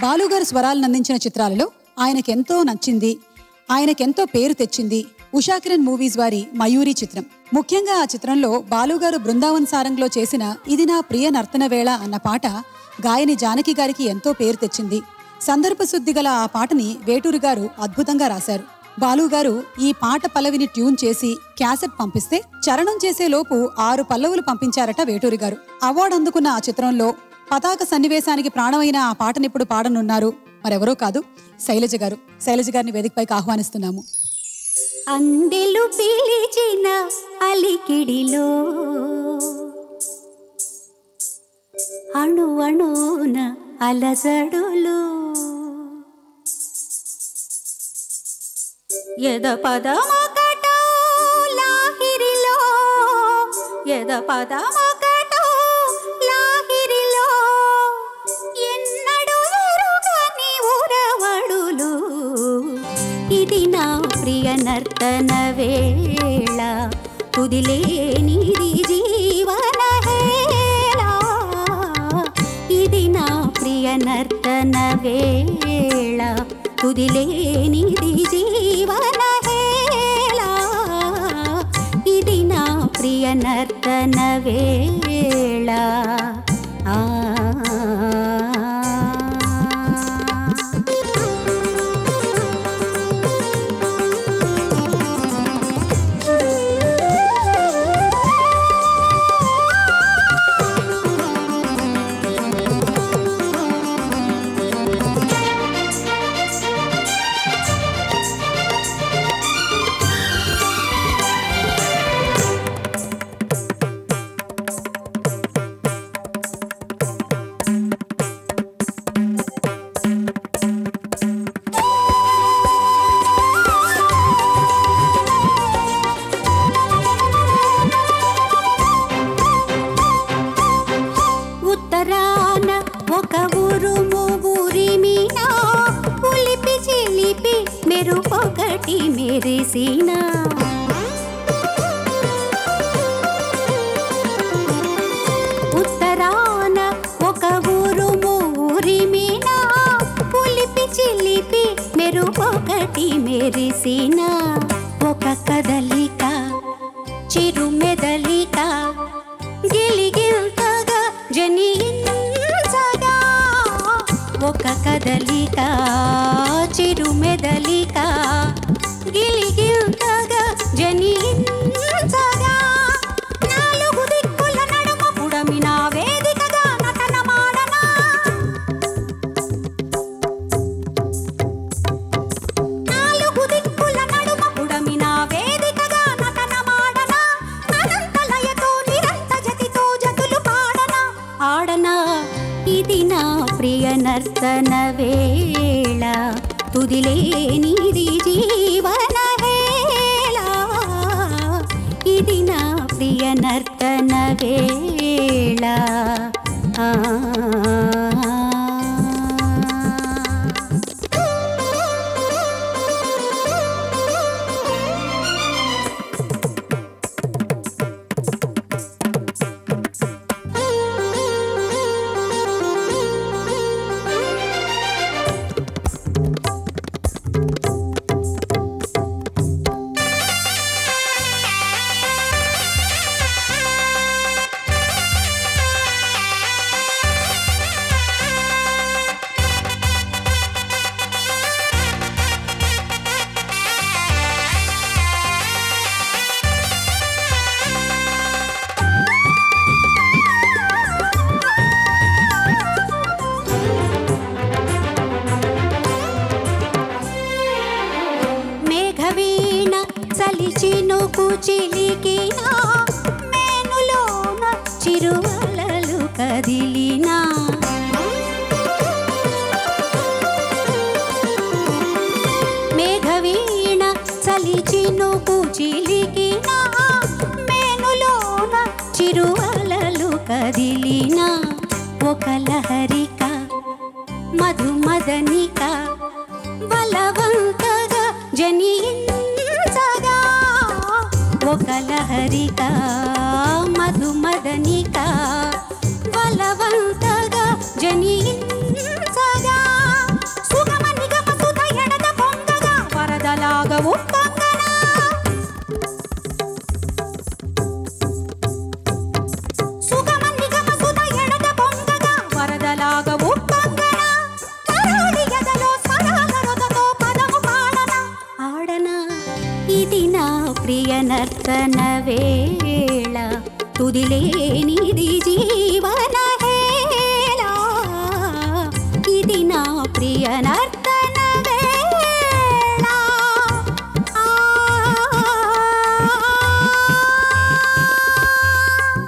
బాలుగారు స్వరాలను అందించిన చిత్రాలలో ఆయనకెంతో నచ్చింది ఆయనకెంతో పేరు తెచ్చింది ఉషాకిరణ్ మూవీస్ వారి మయూరి చిత్రం ముఖ్యంగా ఆ చిత్రంలో బాలుగారు బృందావన్ సారంగ్లో చేసిన ఇది నా ప్రియ నర్తన వేళ అన్న పాట గాయని జానకి గారికి ఎంతో పేరు తెచ్చింది సందర్భ శుద్ధి గల ఆ పాటని వేటూరి గారు అద్భుతంగా రాశారు బాలు గారు ఈ పాట పల్లవిని ట్యూన్ చేసి క్యాసెట్ పంపిస్తే చరణం చేసే లోపు ఆరు పల్లవులు పంపించారట వేటూరి గారు అవార్డు అందుకున్న ఆ చిత్రంలో పతాక సన్నివేశానికి ప్రాణమైన ఆ పాటనిప్పుడు పాడనున్నారు మరెవరో కాదు శైలజ గారు శైలజ గారిని వేదికపైకి ఆహ్వానిస్తున్నాము అందెలు పిలిచిన అలికిడిలో అణు అణున అలజడులు ఎద పదమొకటో లాహిరిలో ఎద పదమొకటో లాహిరిలో ఎన్నడు ఎరుగని ఉరవడులు ఇది నా ప్రియ నర్తన వేళ కుదిలేనిది జీవన హేళ ఇది నా ప్రియ నర్తన వేళ కుదిలేనిది జీవన హేళ ఇది నా ప్రియ నర్తన వేళ ఆ ఉత్తరాన ఒక ఉరుము ఉరిమినా ఉలిపి చిలిపి మెరుపొకటి మెరిసిన ఉత్తరాన ఒక ఉరుము ఉరిమినా ఉలిపి చిలిపి మెరుపొకటి మెరిసిన ఒక కదలిక చిరు మెదలిక గిలిగిల్తగా జనించగా ఒక కదలిక చిరు మెదలిక గిలిగిల్తగా జనించగా నాలుగు దిక్కుల నడుమ పుడమిన వేదికగా నటన మాడనా నాలుగు దిక్కుల నడుమ పుడమిన వేదికగా నటన మాడనా అనంత లయతో నిరంత జతితో జతులు పాడనా ఆడనా ఇది నా ప్రియ నర్తన వేళ తుదిలేనిది జీవన హేళ ఇది నా ప్రియ నర్తన వేళ ఆ మేఘవీణ చలిచినుకు చిలికిన మేనులోన చిరువలలు కదిలినా మేఘవీణ చలిచినుకు చిలికిన మేనులోన చిరువలలు కదిలినా ఒక లహరిక మధుమదనిక బలవంతగా జనించగా ఒక లహరిక మధుమదనిక బలవంతగా జనించగా ప్రియ నర్తన వేళ తుదిలేనిది జీవన హేళ ఇది నా ప్రియ నర్తన వేళ ఆ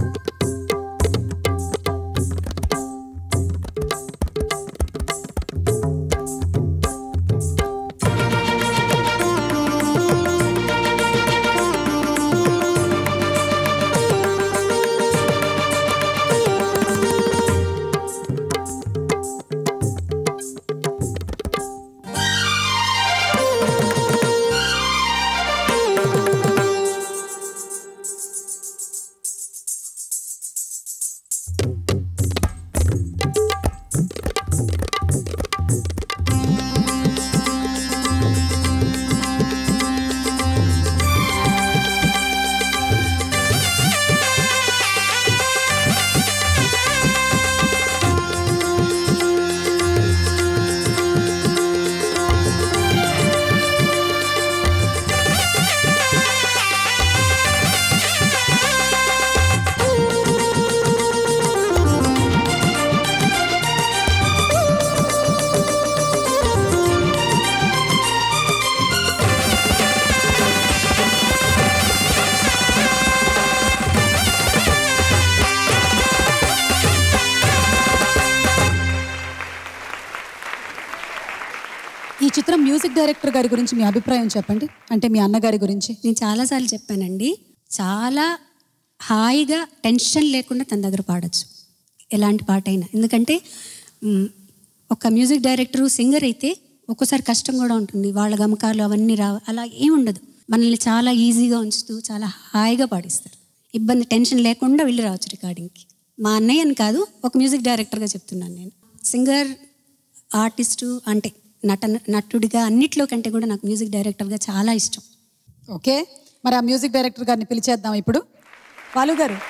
ఈ చిత్రం మ్యూజిక్ డైరెక్టర్ గారి గురించి మీ అభిప్రాయం చెప్పండి అంటే మీ అన్నగారి గురించి నేను చాలాసార్లు చెప్పానండి చాలా హాయిగా టెన్షన్ లేకుండా తన దగ్గర పాడొచ్చు ఎలాంటి పాట అయినా ఎందుకంటే మ్, ఒక మ్యూజిక్ డైరెక్టరు సింగర్ అయితే ఒక్కోసారి కష్టం కూడా ఉంటుంది వాళ్ళ గమకాలు అవన్నీ రా అలా ఏం ఉండదు మనల్ని చాలా ఈజీగా ఉంచుతూ చాలా హాయిగా పాడిస్తారు ఇబ్బంది టెన్షన్ లేకుండా వెళ్ళి రావచ్చు రికార్డింగ్కి మా అన్నయ్య అని కాదు ఒక మ్యూజిక్ డైరెక్టర్గా చెప్తున్నాను నేను సింగర్ ఆర్టిస్టు అంటే నట నటుడిగా అన్నిట్లో కంటే కూడా నాకు మ్యూజిక్ డైరెక్టర్గా చాలా ఇష్టం ఓకే మరి ఆ మ్యూజిక్ డైరెక్టర్ గారిని పిలిచేద్దాం ఇప్పుడు బాలు గారు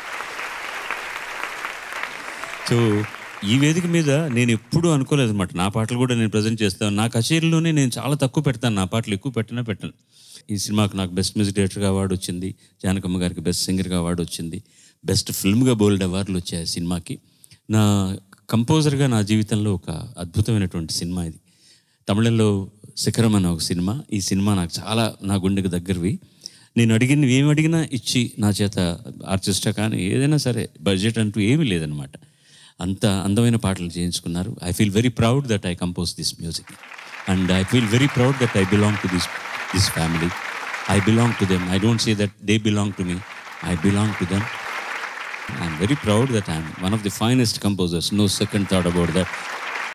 సో ఈ వేదిక మీద నేను ఎప్పుడూ అనుకోలేదు అనమాట నా పాటలు కూడా నేను ప్రజెంట్ చేస్తాను నా కచేరీలోనే నేను చాలా తక్కువ పెడతాను నా పాటలు ఎక్కువ పెట్టినా పెట్టను ఈ సినిమాకు నాకు బెస్ట్ మ్యూజిక్ డైరెక్టర్గా అవార్డు వచ్చింది జానకమ్మ గారికి బెస్ట్ సింగర్గా అవార్డు వచ్చింది బెస్ట్ ఫిల్మ్గా బోల్డ్ అవార్డులు వచ్చాయి ఆ సినిమాకి నా కంపోజర్గా నా జీవితంలో ఒక అద్భుతమైనటువంటి సినిమా ఇది తమిళంలో శిఖరం అనే ఒక సినిమా ఈ సినిమా నాకు చాలా నా గుండెకు దగ్గరవి నేను అడిగినవి ఏమి అడిగినా ఇచ్చి నా చేత ఆర్టిస్టా కానీ ఏదైనా సరే బడ్జెట్ అంటూ ఏమీ లేదనమాట అంత అందమైన పాటలు చేయించుకున్నారు I feel very proud that I compose this music and I feel very proud that I belong to this this family I belong to them I don't say that they belong to me I belong to them I'm very proud that I'm one of the finest composers. No second thought about that.